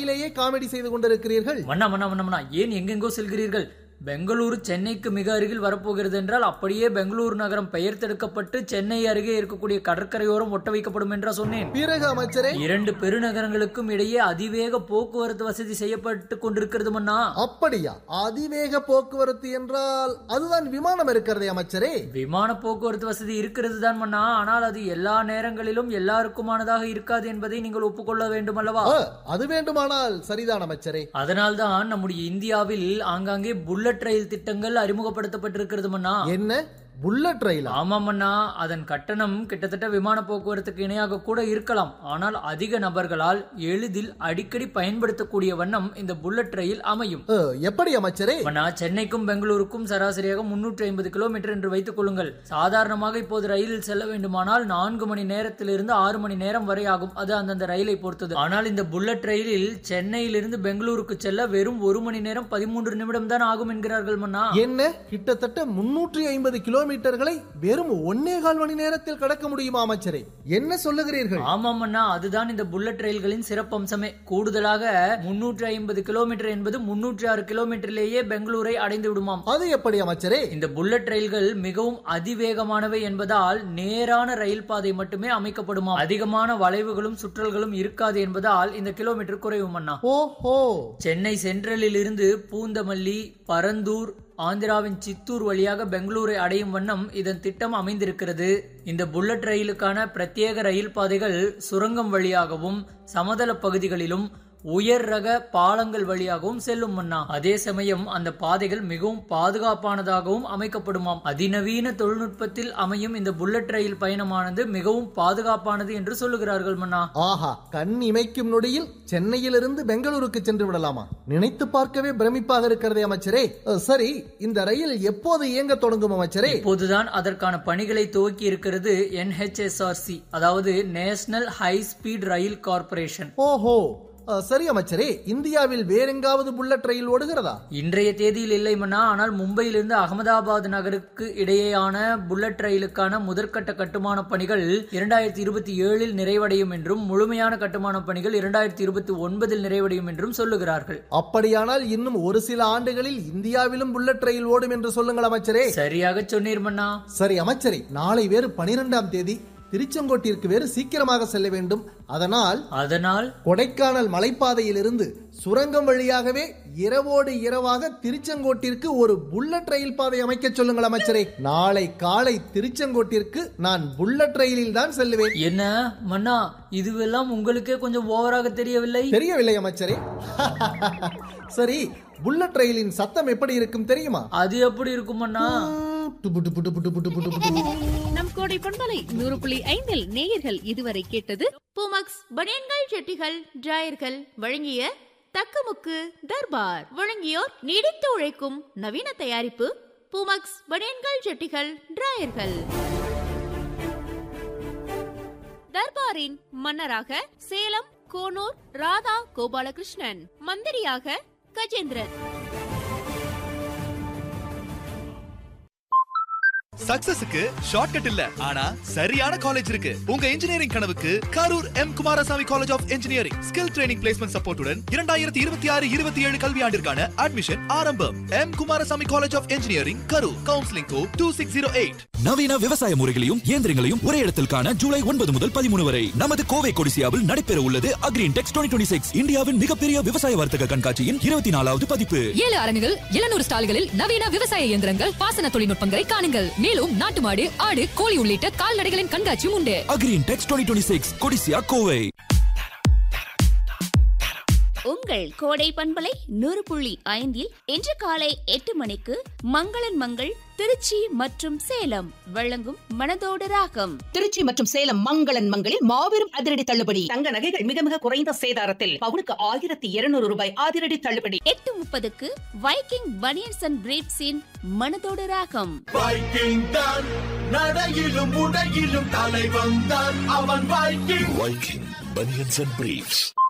பாணியிலேயே comedy செய்து கொண்டிருக்கிறீர்கள் மன்னா மன்னா மன்னா மன்னா ஏன் எங்கெங்கோ செல்கிறீர்கள் பெங்களூரு சென்னைக்கு மிக அருகில் வரப்போகிறது என்றால் அப்படியே பெங்களூரு நகரம் பெயர்த்தெடுக்கப்பட்டு சென்னை அருகே இருக்கக்கூடிய கடற்கரையோரம் ஒட்ட வைக்கப்படும் என்றா சொன்னேன் பிறகு அமைச்சரே இரண்டு பெருநகரங்களுக்கும் இடையே அதிவேக போக்குவரத்து வசதி செய்யப்பட்டு கொண்டிருக்கிறது மன்னா அப்படியா அதிவேக போக்குவரத்து என்றால் அதுதான் விமானம் இருக்கிறதே அமைச்சரே விமான போக்குவரத்து வசதி இருக்கிறது தான் மன்னா ஆனால் அது எல்லா நேரங்களிலும் எல்லாருக்குமானதாக இருக்காது என்பதை நீங்கள் ஒப்புக்கொள்ள வேண்டும் அல்லவா ஆ, அது வேண்டுமானால் சரிதான் அமைச்சரே அதனால்தான் நம்முடைய இந்தியாவில் ஆங்காங்கே புல்லட் ரயில் திட்டங்கள் அறிமுகப்படுத்தப்பட்டிருக்கிறது மன்னா என்ன புல்லட் ரயிலா ஆமாமண்ணா அதன் கட்டணம் கிட்டத்தட்ட விமான போக்குவரத்துக்கு இணையாக கூட இருக்கலாம் ஆனால் அதிக நபர்களால் எளிதில் அடிக்கடி பயன்படுத்தக்கூடிய வண்ணம் இந்த புல்லட் ரயில் அமையும் ஆ, எப்படி அமைச்சரே மன்னா சென்னைக்கும் பெங்களூருக்கும் சராசரியாக முன்னூற்றி ஐம்பது கிலோமீட்டர் என்று வைத்துக் கொள்ளுங்கள் சாதாரணமாக இப்போது ரயிலில் செல்ல வேண்டுமானால் நான்கு மணி நேரத்திலிருந்து ஆறு மணி நேரம் வரை ஆகும் அது அந்தந்த ரயிலை பொறுத்தது ஆனால் இந்த புல்லட் ரயிலில் சென்னையிலிருந்து பெங்களூருக்கு செல்ல வெறும் ஒரு மணி நேரம் பதிமூன்று நிமிடம் தான் ஆகும் என்கிறார்கள் மன்னா என்ன கிட்டத்தட்ட முன்னூற்றி ஐம்பது கிலோமீட்டர்களை வெறும் ஒன்னே கால் மணி நேரத்தில் கடக்க முடியுமா அமைச்சரே என்ன சொல்லுகிறீர்கள் ஆமாம் அண்ணா அதுதான் இந்த புல்லட் ரயில்களின் சிறப்பம்சமே கூடுதலாக முன்னூற்றி ஐம்பது கிலோமீட்டர் என்பது முன்னூற்றி ஆறு கிலோமீட்டரிலேயே பெங்களூரை அடைந்து விடுமாம் அது எப்படி அமைச்சரே இந்த புல்லட் ரயில்கள் மிகவும் அதிவேகமானவை என்பதால் நேரான ரயில் பாதை மட்டுமே அமைக்கப்படுமாம் அதிகமான வளைவுகளும் சுற்றல்களும் இருக்காது என்பதால் இந்த கிலோமீட்டர் குறையும் அண்ணா ஓஹோ சென்னை சென்ட்ரலில் இருந்து பூந்தமல்லி பரந்தூர் ஆந்திராவின் சித்தூர் வழியாக பெங்களூரை அடையும் வண்ணம் இதன் திட்டம் அமைந்திருக்கிறது இந்த புல்லட் ரயிலுக்கான பிரத்யேக ரயில் பாதைகள் சுரங்கம் வழியாகவும் சமதள பகுதிகளிலும் உயர் ரக பாலங்கள் வழியாகவும் செல்லும் மன்னா அதே சமயம் அந்த பாதைகள் மிகவும் பாதுகாப்பானதாகவும் அமைக்கப்படுமாம் அதிநவீன தொழில்நுட்பத்தில் அமையும் இந்த புல்லட் ரயில் பயணமானது மிகவும் பாதுகாப்பானது என்று சொல்லுகிறார்கள் மன்னா ஆஹா கண் இமைக்கும் நொடியில் சென்னையிலிருந்து பெங்களூருக்கு சென்று விடலாமா நினைத்து பார்க்கவே பிரமிப்பாக இருக்கிறதே அமைச்சரே அ, சரி இந்த ரயில் எப்போது இயங்க தொடங்கும் அமைச்சரே இப்போதுதான் அதற்கான பணிகளை துவக்கி இருக்கிறது என்ஹெச்எஸ்ஆர்சி அதாவது national high speed rail corporation ஓஹோ அ, சரி அமைச்சரே இந்தியாவில் வேறெங்காவது புல்லட் ரயில் ஓடுகிறதா இன்றைய தேதியில் இல்லை மன்னா ஆனால் மும்பையிலிருந்து அகமதாபாத் நகருக்கு இடையேயான புல்லட் ரயிலுக்கான முதற்கட்ட கட்டுமான பணிகள் இரண்டாயிரத்தி இருபத்தி ஏழில் நிறைவடையும் என்றும் முழுமையான கட்டுமான பணிகள் இரண்டாயிரத்தி இருபத்தி ஒன்பதில் நிறைவடையும் என்றும் சொல்லுகிறார்கள் அப்படியானால் இன்னும் ஒரு சில ஆண்டுகளில் இந்தியாவிலும் புல்லட் ரயில் ஓடும் என்று சொல்லுங்கள் அமைச்சரே சரியாக சொன்னீர் மன்னா சரி அமைச்சரே நாளை வேறு பனிரெண்டாம் தேதி திருச்செங்கோட்டிற்கு வேறு சீக்கிரமாக செல்ல வேண்டும் அதனால் அதனால் கொடைக்கானல் மலைப்பாதையிலிருந்து சுரங்கம் வழியாகவே இரவோடு இரவாக திருச்செங்கோட்டிற்கு ஒரு புல்லட் ரயில் பாதை அமைக்க சொல்லுங்கள் அமைச்சரே நாளை காலை திருச்செங்கோட்டிற்கு நான் புல்லட் ரயிலில் தான் செல்லுவேன் என்ன மன்னா இதுவெல்லாம் உங்களுக்கே கொஞ்சம் ஓவராக தெரியவில்லை தெரியவில்லை அமைச்சரே சரி புல்லட் ரயிலின் சத்தம் எப்படி இருக்கும் தெரியுமா அது எப்படி இருக்கும் மன்னா டுபு டுபு டுபு டுபு டுபு டுபு டுபு. நம் கோடை பண்பலை நூறு புள்ளி ஐந்தில் நேயர்கள் இதுவரை கேட்டது பூமக்ஸ் பனியன்கள் செட்டிகள் டிராயர்கள் வழங்கிய தக்கமுக்கு தர்பார் வழங்கியோர் நீடித்து உழைக்கும் நவீன தயாரிப்பு பூமக்ஸ் பனியன்கள் செட்டிகள் டிராயர்கள் தர்பாரின் மன்னராக சேலம் கோனூர் ராதா கோபாலகிருஷ்ணன் மந்திரியாக கஜேந்திரன் சக்சஸுக்கு ஷார்ட்கட் இல்ல ஆனா சரியான காலேஜ் இருக்கு உங்க இன்ஜினியரிங் கனவுக்கு Karur M Kumarasamy college of engineering skill training placement சப்போர்ட்டுடன் இரண்டாயிரத்தி இருபத்தி ஆறு இருபத்தி ஏழு கல்வியாண்டிற்கான அட்மிஷன் ஆரம்பம் M Kumarasamy college of engineering Karur counselling code two six zero eight நவீன விவசாய முறைகளையும் இயந்திரங்களையும் ஒரே இடத்தில் காண ஜூலை ஒன்பது முதல் பதிமூணு வரை நமது கோவை கொடிசியாவில் நடைபெற உள்ளது அக்ரீன் டெக்ஸ் டுவெண்ட்டி சிக்ஸ் இந்தியாவின் மிகப்பெரிய விவசாய வர்த்தக கண்காட்சியின் இருபத்தி நாலாவது பதிப்பு ஏழு அரங்குகள் எழுநூறு ஸ்டால்களில் நவீன விவசாய இயந்திரங்கள் பாசன தொழில்நுட்பங்களை காணுங்கள் மேலும் நாட்டு மாடு ஆடு கோழி உள்ளிட்ட கால்நடைகளின் கண்காட்சியும் உண்டு Agri Intex twenty six Codissia Kovai உங்கள் கோடை பண்பலை நூறு புள்ளி ஐந்தில் இன்று காலை எட்டு மணிக்கு மங்களன் மங்கள் திருச்சி மற்றும் சேலம் வழங்கும் மனதோடு ராகம் திருச்சி மற்றும் சேலம் மங்களன் மங்களில் மாபெரும் அதிரடி தள்ளுபடி தங்க நகைகள் மிக மிக குறைந்த சேதாரத்தில் பவுனுக்கு ஆயிரத்தி இருநூறு ரூபாய் அதிரடி தள்ளுபடி எட்டு முப்பதுக்கு வைக்கிங் பனியன்ஸ் அண்ட் பிரீட்ஸின் மனதோடு ராகம் வைக்கிங் தான் நடையிலும் உடையிலும் தலை வந்தான் அவன் Viking Viking banians and briefs